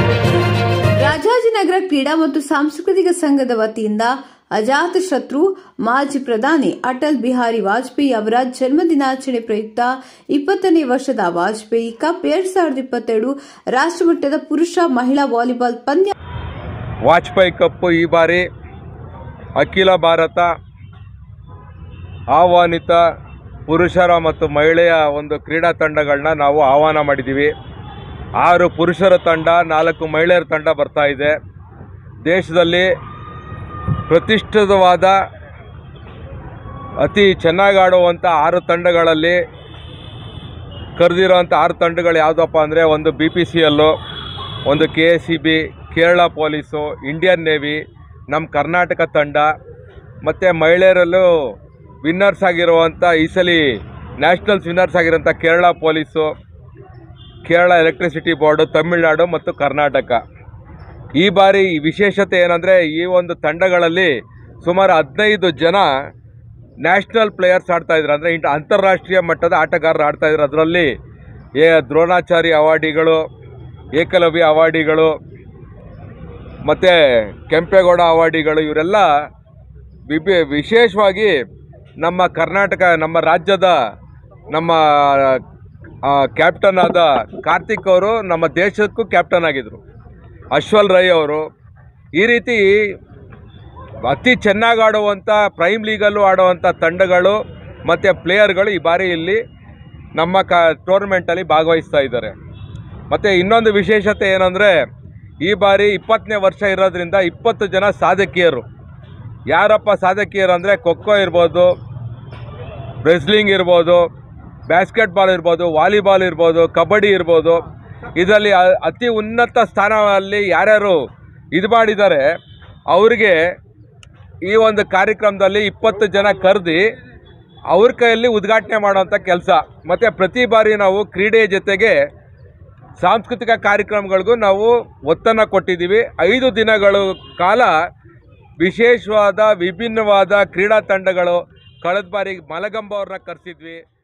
ರಾಜಾಜಿನಗರ ಕ್ರೀಡಾ ಮತ್ತು ಸಾಂಸ್ಕೃತಿಕ ಸಂಘದ ವತಿಯಿಂದ ಅಜಾತ ಶತ್ರು ಮಾಜಿ ಪ್ರಧಾನಿ ಅಟಲ್ ಬಿಹಾರಿ ವಾಜಪೇಯಿ ಅವರ ಜನ್ಮದಿನಾಚರಣೆ ಪ್ರಯುಕ್ತ ಇಪ್ಪತ್ತನೇ ವರ್ಷದ ವಾಜಪೇಯಿ ಕಪ್ ಎರಡ್ ಸಾವಿರದ ಇಪ್ಪತ್ತೆರಡು ರಾಷ್ಟ್ರಮಟ್ಟದ ಪುರುಷ ಮಹಿಳಾ ವಾಲಿಬಾಲ್ ಪಂದ್ಯ ವಾಜಪೇಯಿ ಕಪ್ಪು ಈ ಬಾರಿ ಅಖಿಲ ಭಾರತ ಆಹ್ವಾನಿತ ಪುರುಷರ ಮತ್ತು ಮಹಿಳೆಯ ಒಂದು ಕ್ರೀಡಾ ತಂಡಗಳನ್ನ ನಾವು ಆಹ್ವಾನ ಮಾಡಿದ್ದೀವಿ ಆರು ಪುರುಷರ ತಂಡ ನಾಲ್ಕು ಮಹಿಳೆಯರ ತಂಡ ಬರ್ತಾ ಇದೆ ದೇಶದಲ್ಲಿ ಪ್ರತಿಷ್ಠಿತವಾದ ಅತಿ ಚೆನ್ನಾಗಿ ಆಡುವಂಥ ಆರು ತಂಡಗಳಲ್ಲಿ ಕರೆದಿರೋಂಥ ಆರು ತಂಡಗಳು ಯಾವುದಪ್ಪ ಅಂದರೆ ಒಂದು ಬಿ ಪಿ ಸಿ ಎಲ್ಲು ಒಂದು K S C B Kerala police Indian Navy ನಮ್ಮ ಕರ್ನಾಟಕ ತಂಡ ಮತ್ತು ಮಹಿಳೆಯರಲ್ಲೂ ವಿನ್ನರ್ಸ್ ಆಗಿರುವಂಥ ಈ ಸಲ ನ್ಯಾಷನಲ್ಸ್ ವಿನ್ನರ್ಸ್ ಆಗಿರೋಂಥ Kerala police Kerala electricity board Tamil Nadu ಮತ್ತು ಕರ್ನಾಟಕ ಈ ಬಾರಿ ವಿಶೇಷತೆ ಏನಂದರೆ ಈ ಒಂದು ತಂಡಗಳಲ್ಲಿ ಸುಮಾರು ಹದಿನೈದು ಜನ ನ್ಯಾಷನಲ್ ಪ್ಲೇಯರ್ಸ್ ಆಡ್ತಾ ಇದ್ರು ಅಂದರೆ ಇಂಟ ಅಂತಾರಾಷ್ಟ್ರೀಯ ಮಟ್ಟದ ಆಟಗಾರರು ಆಡ್ತಾ ಇದ್ರು ಅದರಲ್ಲಿ ಏ ದ್ರೋಣಾಚಾರಿ ಅವಾರ್ಡಿಗಳು ಏಕಲವ್ಯ ಅವಾರ್ಡಿಗಳು ಮತ್ತು ಕೆಂಪೇಗೌಡ ಅವಾರ್ಡಿಗಳು ಇವರೆಲ್ಲ ವಿಭಿ ವಿಶೇಷವಾಗಿ ನಮ್ಮ ಕರ್ನಾಟಕ ನಮ್ಮ ರಾಜ್ಯದ ನಮ್ಮ ಆ, ಕ್ಯಾಪ್ಟನ್ ಆದ ಕಾರ್ತಿಕ್ ಅವರು ನಮ್ಮ ದೇಶಕ್ಕೂ ಕ್ಯಾಪ್ಟನ್ ಆಗಿದ್ದರು ಅಶ್ವಲ್ ರೈ ಅವರು ಈ ರೀತಿ ಅತಿ ಚೆನ್ನಾಗಿ ಆಡುವಂಥ ಪ್ರೈಮ್ ಲೀಗಲ್ಲೂ ಆಡುವಂಥ ತಂಡಗಳು ಮತ್ತು ಪ್ಲೇಯರ್ಗಳು ಈ ಬಾರಿ ಇಲ್ಲಿ ನಮ್ಮ ಕ ಟೂರ್ನಮೆಂಟಲ್ಲಿ ಭಾಗವಹಿಸ್ತಾ ಇದ್ದಾರೆ ಮತ್ತು ಇನ್ನೊಂದು ವಿಶೇಷತೆ ಏನಂದರೆ ಈ ಬಾರಿ ಇಪ್ಪತ್ತನೇ ವರ್ಷ ಇರೋದ್ರಿಂದ ಇಪ್ಪತ್ತು ಜನ ಸಾಧಕಿಯರು ಯಾರಪ್ಪ ಸಾಧಕಿಯರು ಅಂದರೆ ಖೋಖೋ ಇರ್ಬೋದು ರೆಸ್ಲಿಂಗ್ ಇರ್ಬೋದು ಬ್ಯಾಸ್ಕೆಟ್ಬಾಲ್ ಇರ್ಬೋದು ವಾಲಿಬಾಲ್ ಇರ್ಬೋದು ಕಬಡ್ಡಿ ಇರ್ಬೋದು ಇದರಲ್ಲಿ ಅ- ಅತಿ ಉನ್ನತ ಸ್ಥಾನದಲ್ಲಿ ಯಾರ್ಯಾರು ಇದು ಮಾಡಿದ್ದಾರೆ ಅವ್ರಿಗೆ ಈ ಒಂದು ಕಾರ್ಯಕ್ರಮದಲ್ಲಿ ಇಪ್ಪತ್ತು ಜನ ಕರೆದು ಅವ್ರ ಕೈಯಲ್ಲಿ ಉದ್ಘಾಟನೆ ಮಾಡುವಂಥ ಕೆಲಸ ಮತ್ತು ಪ್ರತಿ ಬಾರಿ ನಾವು ಕ್ರೀಡೆಯ ಜೊತೆಗೆ ಸಾಂಸ್ಕೃತಿಕ ಕಾರ್ಯಕ್ರಮಗಳಿಗೂ ನಾವು ಒತ್ತನ್ನು ಕೊಟ್ಟಿದ್ದೀವಿ ಐದು ದಿನಗಳ ಕಾಲ ವಿಶೇಷವಾದ ವಿಭಿನ್ನವಾದ ಕ್ರೀಡಾ ತಂಡಗಳು ಕಳೆದ ಬಾರಿ ಮಲಗಂಬ ಅವ್ರನ್ನ ಕರೆಸಿದ್ವಿ